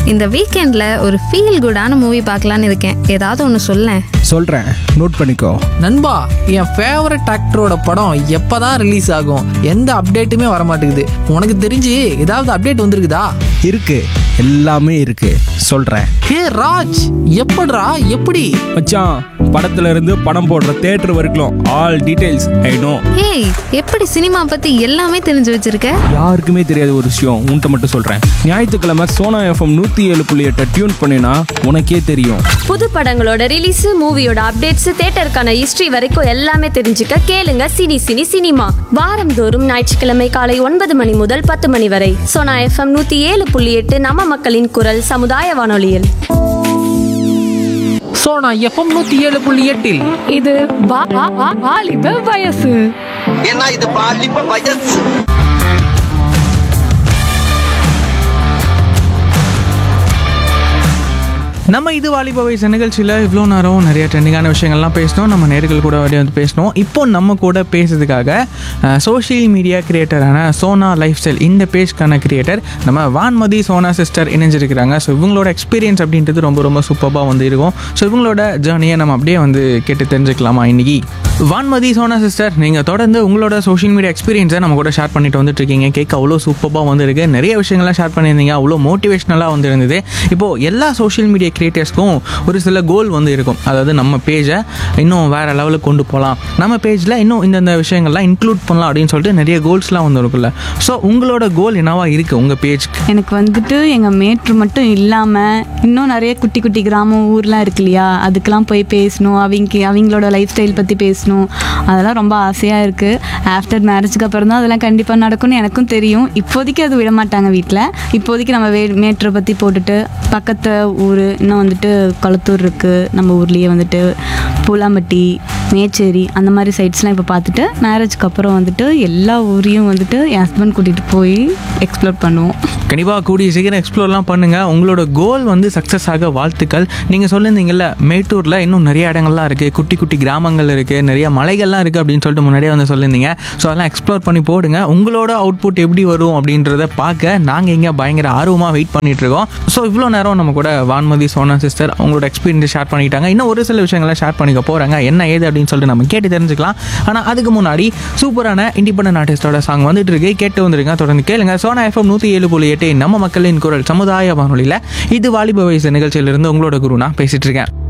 இந்த வீக்கெண்ட்ல ஒரு ஃபீல் குடான மூவி பார்க்கலான்னு இருக்கேன் ஏதாவது ஒன்று சொல்லேன் சொல்கிறேன் நோட் பண்ணிக்கோ நண்பா என் ஃபேவரட் ஆக்டரோட படம் எப்பதான் ரிலீஸ் ஆகும் எந்த அப்டேட்டுமே வர மாட்டேங்குது உனக்கு தெரிஞ்சு ஏதாவது அப்டேட் வந்திருக்குதா இருக்கு எல்லாமே இருக்கு சொல்கிறேன் ஹே ராஜ் எப்படிடா எப்படி மச்சான் படத்துல இருந்து படம் போடுற தேட்டர் வரைக்கும் ஆல் டீடைல்ஸ் ஐ நோ ஏய் எப்படி சினிமா பத்தி எல்லாமே தெரிஞ்சு வச்சிருக்க யாருக்குமே தெரியாத ஒரு விஷயம் உன்கிட்ட மட்டும் சொல்கிறேன் ஞாயிற்றுக்கிழமை சோனா எஃப்எம் நூற்றி ஏழு புள்ளி எட்டை டியூன் பண்ணினா உனக்கே தெரியும் புது படங்களோட ரிலீஸ் மூவியோட அப்டேட்ஸ் தேட்டருக்கான ஹிஸ்டரி வரைக்கும் எல்லாமே தெரிஞ்சுக்க கேளுங்க சினி சினி சினிமா வாரந்தோறும் ஞாயிற்றுக்கிழமை காலை ஒன்பது மணி முதல் பத்து மணி வரை சோனா எஃப்எம் நூத்தி ஏழு புள்ளி எட்டு நம்ம மக்களின் குரல் சமுதாய வானொலியில் ஸோ நான் எஃப்எம் நூற்றி ஏழு புள்ளி எட்டில் இது வா- வா- வா- வாலிப வயசு ஏன்னா இது பாலிப்ப வயசு நம்ம இது வாலிப வயசு நிகழ்ச்சியில் இவ்வளோ நேரம் நிறைய ட்ரெண்டிங்கான விஷயங்கள்லாம் பேசணும் நம்ம நேர்கள் கூட அப்படியே வந்து பேசணும் இப்போ நம்ம கூட பேசுறதுக்காக சோஷியல் மீடியா கிரியேட்டரான சோனா லைஃப் ஸ்டைல் இந்த பேஜ்க்கான கிரியேட்டர் நம்ம வான்மதி சோனா சிஸ்டர் இணைஞ்சிருக்கிறாங்க ஸோ இவங்களோட எக்ஸ்பீரியன்ஸ் அப்படின்றது ரொம்ப ரொம்ப சூப்பராக வந்து இருக்கும் ஸோ இவங்களோட ஜேர்னியை நம்ம அப்படியே வந்து கேட்டு தெரிஞ்சுக்கலாமா இன்னைக்கு வான்மதி சோனா சிஸ்டர் நீங்கள் தொடர்ந்து உங்களோட சோஷியல் மீடியா எக்ஸ்பீரியன்ஸை நம்ம கூட ஷேர் பண்ணிட்டு வந்துட்டு இருக்கீங்க கேட்க அவ்வளோ சூப்பராக வந்திருக்கு நிறைய விஷயங்கள்லாம் ஷேர் பண்ணியிருந்தீங்க அவ்வளோ மோட்டிவேஷ்னலாக வந்து இருந்தது இப்போது எல்லா சோஷியல் மீடியா கிரியேட்டர்ஸ்க்கும் ஒரு சில கோல் வந்து இருக்கும் அதாவது நம்ம பேஜை இன்னும் வேறு லெவலுக்கு கொண்டு போகலாம் நம்ம பேஜில் இன்னும் இந்தந்த விஷயங்கள்லாம் இன்க்ளூட் பண்ணலாம் அப்படின்னு சொல்லிட்டு நிறைய கோல்ஸ்லாம் வந்து இருக்குல்ல ஸோ உங்களோட கோல் என்னவா இருக்குது உங்கள் பேஜ்க்கு எனக்கு வந்துட்டு எங்கள் மேட்ரு மட்டும் இல்லாமல் இன்னும் நிறைய குட்டி குட்டி கிராமம் ஊர்லாம் இருக்கு இல்லையா அதுக்கெலாம் போய் பேசணும் அவங்க அவங்களோட லைஃப் ஸ்டைல் பற்றி பேசணும் அதெல்லாம் ரொம்ப ஆசையாக இருக்குது ஆஃப்டர் மேரேஜுக்கு அப்புறம் தான் அதெல்லாம் கண்டிப்பாக நடக்கும்னு எனக்கும் தெரியும் இப்போதைக்கு அது விட மாட்டாங்க வீட்டில் இப்போதைக்கு நம்ம வே மேட்ரை பற்றி போட்டுட்டு பக்கத்து ஊர் இன்னும் வந்துட்டு கொளத்தூர் இருக்குது நம்ம ஊர்லேயே வந்துட்டு பூலாம்பட்டி மேச்சேரி அந்த மாதிரி சைட்ஸ்லாம் இப்போ பார்த்துட்டு மேரேஜ்க்கு அப்புறம் வந்துட்டு எல்லா ஊரையும் வந்துட்டு என் ஹஸ்பண்ட் கூட்டிகிட்டு போய் எக்ஸ்ப்ளோர் பண்ணுவோம் கண்டிப்பாக கூடிய சீக்கிரம் எக்ஸ்ப்ளோர்லாம் பண்ணுங்கள் உங்களோட கோல் வந்து சக்ஸஸ் ஆக வாழ்த்துக்கள் நீங்கள் சொல்லியிருந்தீங்கல்ல மேட்டூரில் இன்னும் நிறைய இடங்கள்லாம் இருக்குது குட்டி குட்டி கிராமங்கள் இருக்குது நிறைய மலைகள்லாம் இருக்குது அப்படின்னு சொல்லிட்டு முன்னாடியே வந்து சொல்லியிருந்தீங்க ஸோ அதெல்லாம் எக்ஸ்ப்ளோர் பண்ணி போடுங்க உங்களோட அவுட்புட் எப்படி வரும் அப்படின்றத பார்க்க நாங்கள் இங்கே பயங்கர ஆர்வமாக வெயிட் பண்ணிட்டு இருக்கோம் ஸோ இவ்வளோ நேரம் நம்ம கூட வான்மதி சோனா சிஸ்டர் அவங்களோட எக்ஸ்பீரியன்ஸ் ஷேர் பண்ணிட்டாங்க இன்னும் ஒரு சில விஷயங்களை ஷேர் பண்ணிக்க போகிறாங்க என்ன ஏது அப்படின்னு சொல்லிட்டு நம்ம கேட்டு தெரிஞ்சுக்கலாம் ஆனால் அதுக்கு முன்னாடி சூப்பரான இண்டிபெண்டன்ட் ஆர்டிஸ்டோட சாங் வந்துட்டு இருக்கு கேட்டு வந்துருங்க தொடர்ந்து கேளுங்க சோனா எஃப்எம் நூற்றி ஏழு புள்ளி எட்டு நம்ம மக்களின் குரல் சமுதாய வானொலியில் இது வாலிப வயசு நிகழ்ச்சியிலிருந்து உங்களோட குரு நான் பேசிட்டு இருக்கேன்